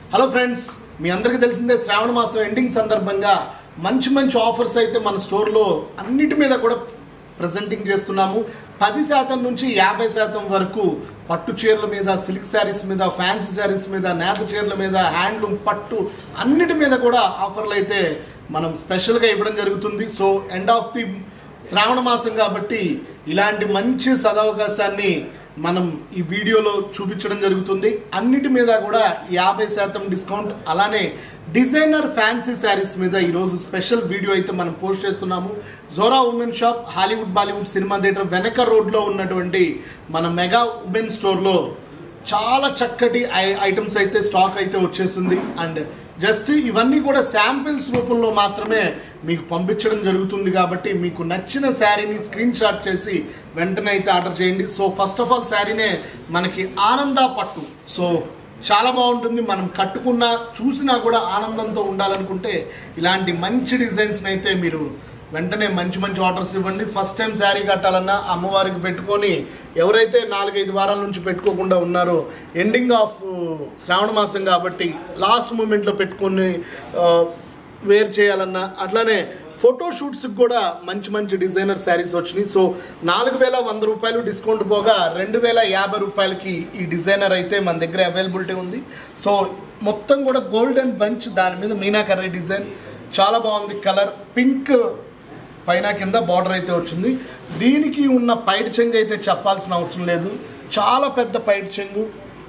hello friends మీ అందరికీ తెలిసిందే శ్రావణ మాసం ఎండింగ్ సందర్భంగా మంచి మంచి ఆఫర్స్ అయితే మన స్టోర్లో అన్నిటి మీద కూడా ప్రజెంటింగ్ చేస్తున్నాము పది శాతం నుంచి యాభై శాతం వరకు పట్టు చీరల మీద సిల్క్ శారీస్ మీద ఫ్యాన్సీ శారీస్ మీద నేత చీరల మీద హ్యాండ్లూమ్ పట్టు అన్నిటి మీద కూడా ఆఫర్లు అయితే మనం స్పెషల్గా ఇవ్వడం జరుగుతుంది so end of the Shravana మాసం కాబట్టి ఇలాంటి మంచి సదవకాశాన్ని మనం ఈ వీడియోలో చూపించడం జరుగుతుంది అన్నిటి మీద కూడా యాభై శాతం డిస్కౌంట్ అలానే డిజైనర్ ఫ్యాన్సీ శారీస్ మీద ఈరోజు స్పెషల్ వీడియో అయితే మనం పోస్ట్ చేస్తున్నాము Zora women shop Hollywood Bollywood cinema theatre వెనక రోడ్లో ఉన్నటువంటి మన మెగా ఉమెన్ స్టోర్లో చాలా చక్కటి ఐ- ఐటమ్స్ అయితే స్టాక్ అయితే వచ్చేసింది అండ్ జస్ట్ ఇవన్నీ కూడా శాంపిల్స్ రూపంలో మాత్రమే మీకు పంపించడం జరుగుతుంది కాబట్టి మీకు నచ్చిన శారీని స్క్రీన్ షాట్ చేసి వెంటనే అయితే ఆర్డర్ చేయండి సో ఫస్ట్ ఆఫ్ ఆల్ శారీనే మనకి ఆనంద పట్టు సో చాలా బాగుంటుంది మనం కట్టుకున్నా చూసినా కూడా ఆనందంతో ఉండాలనుకుంటే ఇలాంటి మంచి డిజైన్స్ని అయితే మీరు వెంటనే మంచి మంచి ఆర్డర్స్ ఇవ్వండి ఫస్ట్ టైం శారీ కట్టాలన్నా అమ్మవారికి పెట్టుకొని ఎవరైతే నాలుగైదు వారాల నుంచి పెట్టుకోకుండా ఉన్నారో ఎండింగ్ ఆఫ్ శ్రావణ మాసం కాబట్టి లాస్ట్ మూమెంట్లో పెట్టుకొని ఆ, వేర్ చేయాలన్నా అట్లానే ఫోటో షూట్స్కి కూడా మంచి మంచి డిజైనర్ శారీస్ వచ్చినాయి సో నాలుగు వేల వంద రూపాయలు డిస్కౌంట్ పోగా రెండు వేల యాభై రూపాయలకి ఈ డిజైనర్ అయితే మన దగ్గర అవైలబిలిటీ ఉంది సో మొత్తం కూడా గోల్డెన్ బంచ్ దాని మీద మీనాకర్రీ డిజైన్ చాలా బాగుంది కలర్ పింక్ పైన కింద బార్డర్ అయితే వచ్చింది దీనికి ఉన్న పైట్ చెంగు అయితే చెప్పాల్సిన అవసరం లేదు చాలా పెద్ద పైట్ చెంగు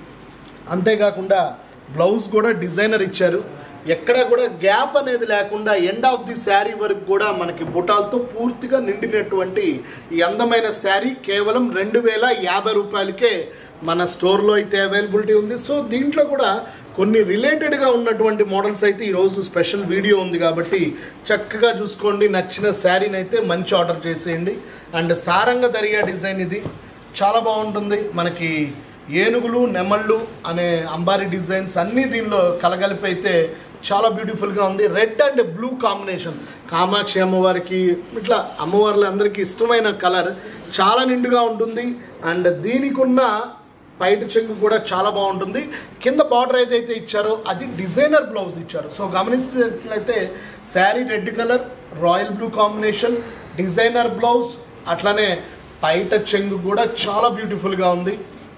అంతేకాకుండా బ్లౌజ్ కూడా డిజైనర్ ఇచ్చారు ఎక్కడ కూడా గ్యాప్ అనేది లేకుండా ఎండ్ ఆఫ్ ది శారీ వరకు కూడా మనకి బుటాలతో పూర్తిగా నిండినటువంటి ఈ అందమైన శారీ కేవలం రెండు వేల యాభై రూపాయలకే మన స్టోర్లో అయితే అవైలబిలిటీ ఉంది సో దీంట్లో కూడా కొన్ని రిలేటెడ్గా ఉన్నటువంటి మోడల్స్ అయితే ఈరోజు స్పెషల్ వీడియో ఉంది కాబట్టి చక్కగా చూసుకోండి నచ్చిన శారీని అయితే మంచి ఆర్డర్ చేసేయండి అండ్ సారంగ దరియా డిజైన్ ఇది చాలా బాగుంటుంది మనకి ఏనుగులు నెమళ్ళు అనే అంబారీ డిజైన్స్ అన్నీ దీనిలో కలగలిపి అయితే చాలా బ్యూటిఫుల్గా ఉంది red and blue combination Kamakshi అమ్మవారికి ఇట్లా అమ్మవార్ల అందరికీ ఇష్టమైన కలర్ చాలా నిండుగా ఉంటుంది అండ్ దీనికి ఉన్న పైట చెంగు కూడా చాలా బాగుంటుంది కింద బార్డర్ ఏదైతే ఇచ్చారో అది డిజైనర్ బ్లౌజ్ ఇచ్చారు సో గమనించినట్లయితే sari red colour royal blue combination designer blouse అట్లానే పైట చెంగు కూడా చాలా బ్యూటిఫుల్గా ఉంది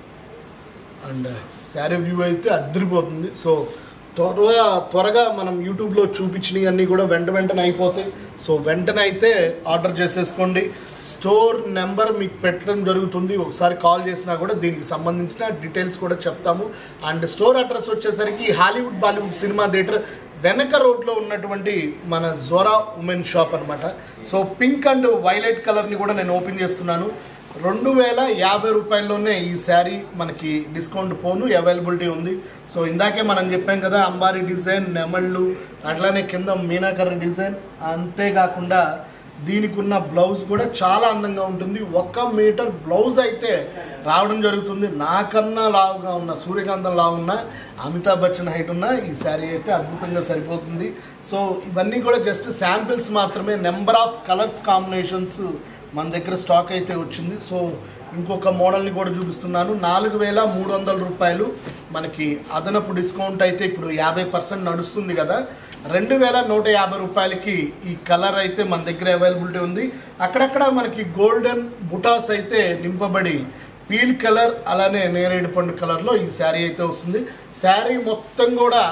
అండ్ శారీ వ్యూ అయితే అద్దరిపోతుంది సో త్వరగా త్వరగా మనం యూట్యూబ్లో చూపించినవి అన్నీ కూడా వెంట వెంటనే అయిపోతాయి సో వెంటనే అయితే ఆర్డర్ చేసేసుకోండి స్టోర్ నెంబర్ మీకు పెట్టడం జరుగుతుంది ఒకసారి కాల్ చేసినా కూడా దీనికి సంబంధించిన డీటెయిల్స్ కూడా చెప్తాము అండ్ స్టోర్ అడ్రస్ వచ్చేసరికి హాలీవుడ్ బాలీవుడ్ సినిమా థియేటర్ వెనక రోడ్లో ఉన్నటువంటి మన జోరా ఉమెన్ షాప్ అనమాట సో పింక్ అండ్ వైలెట్ కలర్ని కూడా నేను ఓపెన్ చేస్తున్నాను రెండు వేల యాభై రూపాయల్లోనే ఈ శారీ మనకి డిస్కౌంట్ పోను అవైలబిలిటీ ఉంది సో ఇందాకే మనం చెప్పాం కదా అంబారీ డిజైన్ నెమళ్ళు అట్లానే కింద మీనాకర్ర డిజైన్ అంతేకాకుండా దీనికి ఉన్న బ్లౌజ్ కూడా చాలా అందంగా ఉంటుంది ఒక్క మీటర్ బ్లౌజ్ అయితే రావడం జరుగుతుంది నాకన్నా లావుగా ఉన్న సూర్యకాంతం లావు ఉన్న అమితాబ్ బచ్చన్ హైట్ ఉన్న ఈ శారీ అయితే అద్భుతంగా సరిపోతుంది సో ఇవన్నీ కూడా జస్ట్ శాంపిల్స్ మాత్రమే నెంబర్ ఆఫ్ కలర్స్ కాంబినేషన్స్ మన దగ్గర స్టాక్ అయితే వచ్చింది సో ఇంకొక మోడల్ని కూడా చూపిస్తున్నాను నాలుగు వేల మూడు వందల రూపాయలు మనకి అదనపు డిస్కౌంట్ అయితే ఇప్పుడు యాభై పర్సెంట్ నడుస్తుంది కదా రెండు వేల నూట యాభై రూపాయలకి ఈ కలర్ అయితే మన దగ్గర అవైలబిలిటీ ఉంది అక్కడక్కడ మనకి గోల్డెన్ బుటాస్ అయితే నింపబడి పీల్ కలర్ అలానే నేరేడు పండు కలర్లో ఈ శారీ అయితే వస్తుంది శారీ మొత్తం కూడా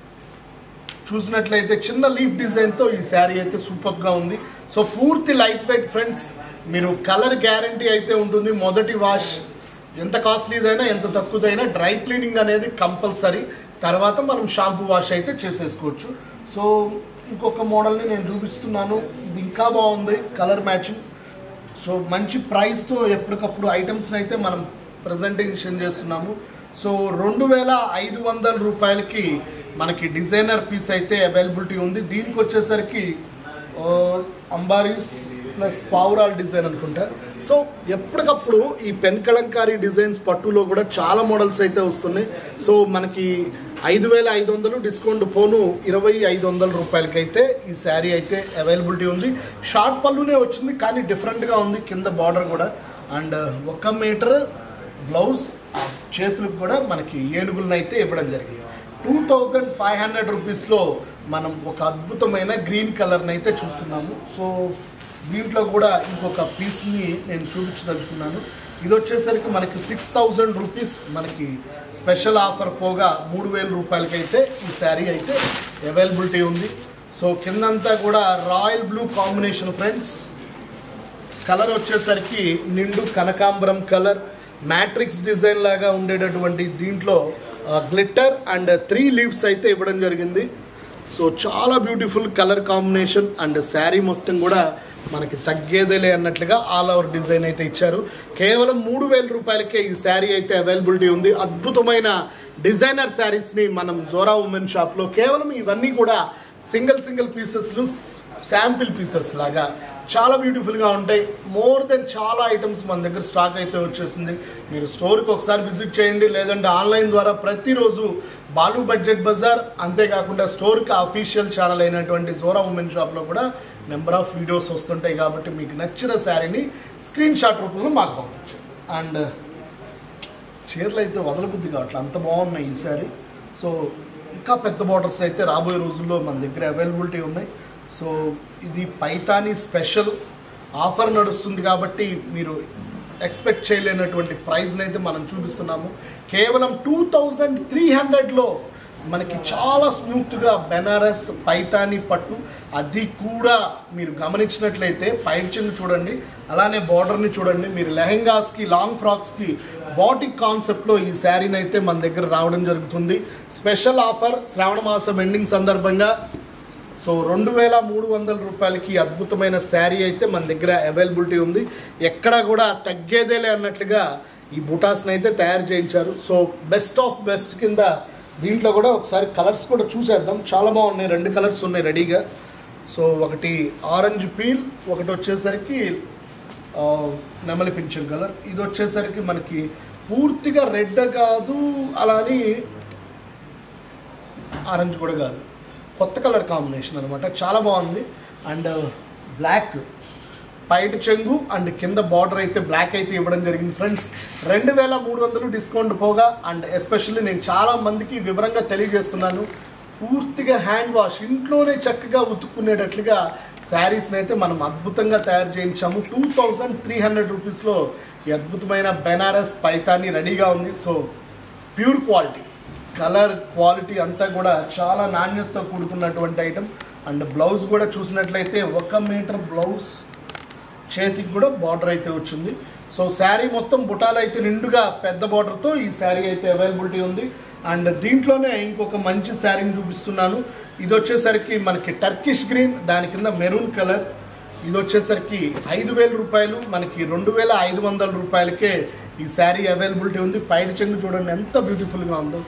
చూసినట్లయితే చిన్న లీఫ్ డిజైన్తో ఈ శారీ అయితే సూపర్గా ఉంది సో పూర్తి లైట్ వెయిట్ ఫ్రెండ్స్ మీరు కలర్ గ్యారంటీ అయితే ఉంటుంది మొదటి వాష్ ఎంత కాస్ట్లీదైనా ఎంత తక్కువదైనా డ్రై క్లీనింగ్ అనేది కంపల్సరీ తర్వాత మనం షాంపూ వాష్ అయితే చేసేసుకోవచ్చు సో ఇంకొక మోడల్ని నేను చూపిస్తున్నాను ఇది ఇంకా బాగుంది కలర్ మ్యాచింగ్ సో మంచి ప్రైస్తో ఎప్పటికప్పుడు ఐటమ్స్ని అయితే మనం ప్రజెంటేషన్ చేస్తున్నాము సో రెండు వేల ఐదు వందల రూపాయలకి మనకి డిజైనర్ పీస్ అయితే అవైలబిలిటీ ఉంది దీనికి వచ్చేసరికి ఆ, అంబారీస్ ప్లస్ పావురాల్ డిజైన్ అనుకుంటా సో ఎప్పటికప్పుడు ఈ పెన్ కలంకారీ డిజైన్స్ పట్టులో కూడా చాలా మోడల్స్ అయితే వస్తున్నాయి సో మనకి ఐదు వేల ఐదు వందలు డిస్కౌంట్ పోను ఇరవై ఐదు వందల రూపాయలకైతే ఈ శారీ అయితే అవైలబిలిటీ ఉంది షార్ట్ పళ్ళునే వచ్చింది కానీ డిఫరెంట్గా ఉంది కింద బార్డర్ కూడా అండ్ ఒక మీటర్ బ్లౌజ్ చేతులకు కూడా మనకి ఏనుగులను అయితే ఇవ్వడం జరిగింది టూ థౌజండ్ ఫైవ్ హండ్రెడ్ రూపీస్లో మనం ఒక అద్భుతమైన గ్రీన్ కలర్ని అయితే చూస్తున్నాము సో దీంట్లో కూడా ఇంకొక పీస్ని నేను చూపించదలుచుకున్నాను ఇది వచ్చేసరికి మనకి సిక్స్ థౌజండ్ రూపీస్ మనకి స్పెషల్ ఆఫర్ పోగా మూడు వేల రూపాయలకైతే ఈ శారీ అయితే అవైలబిలిటీ ఉంది సో కిందంతా కూడా royal blue combination friends colour వచ్చేసరికి నిండు కనకాంబరం కలర్ మ్యాట్రిక్స్ డిజైన్ లాగా ఉండేటటువంటి దీంట్లో గ్లిట్టర్ అండ్ త్రీ లీవ్స్ అయితే ఇవ్వడం జరిగింది సో చాలా beautiful colour combination and sari మొత్తం కూడా మనకి తగ్గేదేలే అన్నట్లుగా ఆల్ ఓవర్ డిజైన్ అయితే ఇచ్చారు కేవలం మూడు వేల రూపాయలకే ఈ శారీ అయితే అవైలబిలిటీ ఉంది అద్భుతమైన డిజైనర్ శారీస్ని మనం జోరా ఉమెన్ షాప్లో కేవలం ఇవన్నీ కూడా సింగిల్ సింగిల్ పీసెస్లు శాంపిల్ పీసెస్ లాగా చాలా బ్యూటిఫుల్గా ఉంటాయి మోర్ దెన్ చాలా ఐటమ్స్ మన దగ్గర స్టాక్ అయితే వచ్చేసింది మీరు స్టోర్కి ఒకసారి విజిట్ చేయండి లేదంటే ఆన్లైన్ ద్వారా ప్రతిరోజు బాలు బడ్జెట్ బజార్ అంతేకాకుండా స్టోర్కి అఫీషియల్ ఛానల్ అయినటువంటి జోరా ఉమెన్ షాప్లో కూడా నెంబర్ ఆఫ్ వీడియోస్ వస్తుంటాయి కాబట్టి మీకు నచ్చిన శారీని స్క్రీన్ షాట్ రూపంలో మాకు పంపించండి అండ్ చీరలు అయితే వదలబుద్ధి కావట్లేదు అంత బాగున్నాయి ఈ సారీ సో ఇంకా పెద్ద బార్డర్స్ అయితే రాబోయే రోజుల్లో మన దగ్గర అవైలబిలిటీ ఉన్నాయి సో ఇది పైతాని స్పెషల్ ఆఫర్ నడుస్తుంది కాబట్టి మీరు ఎక్స్పెక్ట్ చేయలేనటువంటి ప్రైస్ని అయితే మనం చూపిస్తున్నాము కేవలం టూ థౌజండ్ త్రీ హండ్రెడ్లో మనకి చాలా స్మూత్గా బెనారస్ పైతాని పట్టు అది కూడా మీరు గమనించినట్లయితే పైచింగ్ చూడండి అలానే బార్డర్ని చూడండి మీరు లెహెంగాస్కి లాంగ్ ఫ్రాక్స్కి బాటిక్ కాన్సెప్ట్లో ఈ శారీని అయితే మన దగ్గర రావడం జరుగుతుంది స్పెషల్ ఆఫర్ శ్రావణ మాసం ఎండింగ్ సందర్భంగా సో రెండు వేల మూడు వందల రూపాయలకి ఈ అద్భుతమైన శారీ అయితే మన దగ్గర అవైలబిలిటీ ఉంది ఎక్కడా కూడా తగ్గేదేలే అన్నట్లుగా ఈ బుటాస్ని అయితే తయారు చేయించారు సో బెస్ట్ ఆఫ్ బెస్ట్ కింద దీంట్లో కూడా ఒకసారి కలర్స్ కూడా చూసేద్దాం చాలా బాగున్నాయి రెండు కలర్స్ ఉన్నాయి రెడీగా సో ఒకటి ఆరెంజ్ పీల్ ఒకటి వచ్చేసరికి ఆ, నెమలి పింఛన్ కలర్ ఇది వచ్చేసరికి మనకి పూర్తిగా రెడ్ కాదు అలా అని ఆరెంజ్ కూడా కాదు కొత్త కలర్ కాంబినేషన్ అనమాట చాలా బాగుంది అండ్ బ్లాక్ పైట చెంగు అండ్ కింద బార్డర్ అయితే బ్లాక్ అయితే ఇవ్వడం జరిగింది ఫ్రెండ్స్ రెండు వేల మూడు వందలు డిస్కౌంట్ పోగా అండ్ ఎస్పెషల్లీ నేను చాలా మందికి వివరంగా తెలియజేస్తున్నాను పూర్తిగా హ్యాండ్ వాష్ ఇంట్లోనే చక్కగా ఉతుక్కునేటట్లుగా శారీస్ని అయితే మనం అద్భుతంగా తయారు చేయించాము టూ థౌజండ్ త్రీ హండ్రెడ్ రూపీస్లో ఈ అద్భుతమైన బెనారస్ పైతాని రెడీగా ఉంది so pure quality colour quality అంతా కూడా చాలా నాణ్యతతో కూడుకున్నటువంటి ఐటమ్ అండ్ బ్లౌజ్ కూడా చూసినట్లయితే ఒక మీటర్ బ్లౌజ్ చేతికి కూడా బార్డర్ అయితే వచ్చింది సో శారీ మొత్తం బుటాలు అయితే నిండుగా పెద్ద బార్డర్తో ఈ శారీ అయితే అవైలబిలిటీ ఉంది అండ్ దీంట్లోనే ఇంకొక మంచి శారీని చూపిస్తున్నాను ఇది వచ్చేసరికి మనకి టర్కిష్ గ్రీన్ దాని కింద మెరూన్ కలర్ ఇది వచ్చేసరికి ఐదు వేల రూపాయలు మనకి రెండు వేల ఐదు వందల రూపాయలకే ఈ శారీ అవైలబిలిటీ ఉంది పైడి చెంగు చూడండి ఎంత బ్యూటిఫుల్గా ఉందో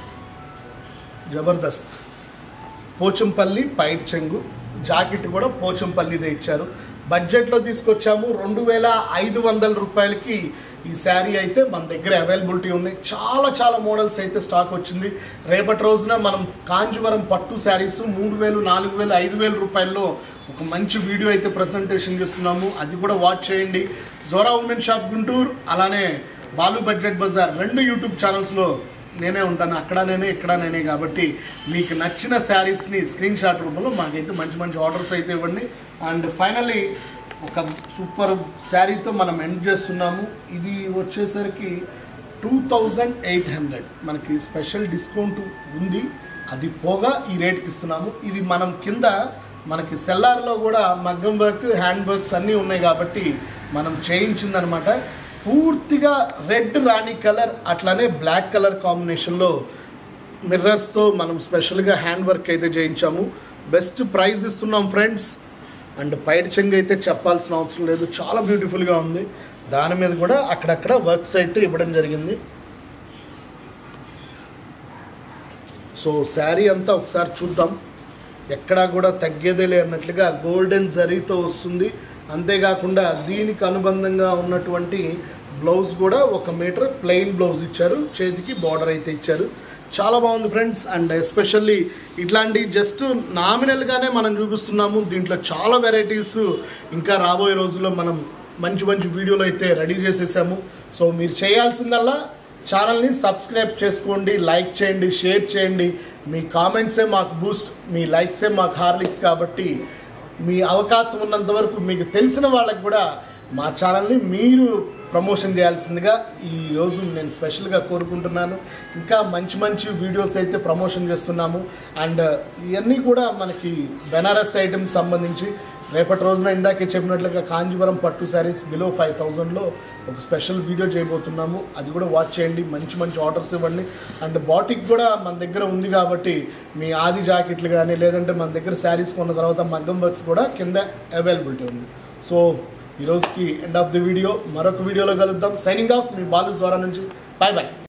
జబర్దస్త్ పోచంపల్లి పైట్ చెంగు జాకెట్ కూడా పోచంపల్లిదే ఇచ్చారు బడ్జెట్లో తీసుకొచ్చాము రెండు వేల ఐదు వందల రూపాయలకి ఈ శారీ అయితే మన దగ్గర అవైలబిలిటీ ఉన్నాయి చాలా చాలా మోడల్స్ అయితే స్టాక్ వచ్చింది రేపటి రోజున మనం కాంజీవరం పట్టు శారీస్ మూడు వేలు నాలుగు వేలు ఐదు వేల రూపాయల్లో ఒక మంచి వీడియో అయితే ప్రజెంటేషన్ చేస్తున్నాము అది కూడా వాచ్ చేయండి జోరా ఉమెన్ షాప్ గుంటూరు అలానే బాలు బడ్జెట్ బజార్ రెండు యూట్యూబ్ ఛానల్స్లో నేనే ఉంటాను అక్కడ నేనే ఇక్కడ నేనే కాబట్టి మీకు నచ్చిన శారీస్ని స్క్రీన్ షాట్ రూపంలో మాకైతే మంచి మంచి ఆర్డర్స్ అయితే ఇవ్వండి అండ్ ఫైనల్లీ ఒక సూపర్ శారీతో మనం ఎండ్ చేస్తున్నాము ఇది వచ్చేసరికి టూ థౌజండ్ ఎయిట్ హండ్రెడ్ మనకి స్పెషల్ డిస్కౌంట్ ఉంది అది పోగా ఈ రేట్కి ఇస్తున్నాము ఇది మనం కింద మనకి సెల్లార్లో కూడా మగ్గం వర్క్ హ్యాండ్ వర్క్స్ అన్నీ ఉన్నాయి కాబట్టి మనం చేయించిందనమాట పూర్తిగా రెడ్ రాణి కలర్ అట్లానే బ్లాక్ కలర్ కాంబినేషన్లో మిర్రర్స్తో మనం స్పెషల్గా హ్యాండ్ వర్క్ అయితే చేయించాము బెస్ట్ ప్రైజ్ ఇస్తున్నాం ఫ్రెండ్స్ అండ్ పైట చెంగు అయితే చెప్పాల్సిన అవసరం లేదు చాలా బ్యూటిఫుల్గా ఉంది దాని మీద కూడా అక్కడక్కడ వర్క్స్ అయితే ఇవ్వడం జరిగింది సో శారీ అంతా ఒకసారి చూద్దాం ఎక్కడా కూడా తగ్గేదేలే అన్నట్లుగా గోల్డెన్ జరీతో వస్తుంది అంతేకాకుండా దీనికి అనుబంధంగా ఉన్నటువంటి బ్లౌజ్ కూడా ఒక మీటర్ ప్లెయిన్ బ్లౌజ్ ఇచ్చారు చేతికి బార్డర్ అయితే ఇచ్చారు చాలా బాగుంది ఫ్రెండ్స్ అండ్ ఎస్పెషల్లీ ఇట్లాంటి జస్ట్ నామినల్గానే మనం చూపిస్తున్నాము దీంట్లో చాలా వెరైటీస్ ఇంకా రాబోయే రోజుల్లో మనం మంచి మంచి వీడియోలు అయితే రెడీ చేసేసాము సో మీరు చేయాల్సిందల్లా ఛానల్ని సబ్స్క్రైబ్ చేసుకోండి లైక్ చేయండి షేర్ చేయండి మీ కామెంట్సే మాకు బూస్ట్ మీ లైక్సే మాకు హార్లిక్స్ కాబట్టి మీ అవకాశం ఉన్నంత వరకు మీకు తెలిసిన వాళ్ళకి కూడా మా ఛానల్ని మీరు ప్రమోషన్ చేయాల్సిందిగా ఈ రోజు నేను స్పెషల్గా కోరుకుంటున్నాను ఇంకా మంచి మంచి వీడియోస్ అయితే ప్రమోషన్ చేస్తున్నాము అండ్ ఇవన్నీ కూడా మనకి బెనారస్ ఐటమ్స్ సంబంధించి రేపటి రోజున ఇందాకే చెప్పినట్లుగా కాంజీవరం పట్టు శారీస్ బిలో ఫైవ్ థౌజండ్లో ఒక స్పెషల్ వీడియో చేయబోతున్నాము అది కూడా వాచ్ చేయండి మంచి మంచి ఆర్డర్స్ ఇవ్వండి అండ్ బాటిక్ కూడా మన దగ్గర ఉంది కాబట్టి మీ ఆది జాకెట్లు కానీ లేదంటే మన దగ్గర శారీస్ కొన్న తర్వాత మగ్గం వర్క్స్ కూడా కింద అవైలబిలిటీ ఉంది సో ఈ రోజుకి ఎండ్ ఆఫ్ ది వీడియో మరొక వీడియోలో కలుద్దాం సైనింగ్ ఆఫ్ మీ బాలు స్వరా నుంచి బాయ్ బాయ్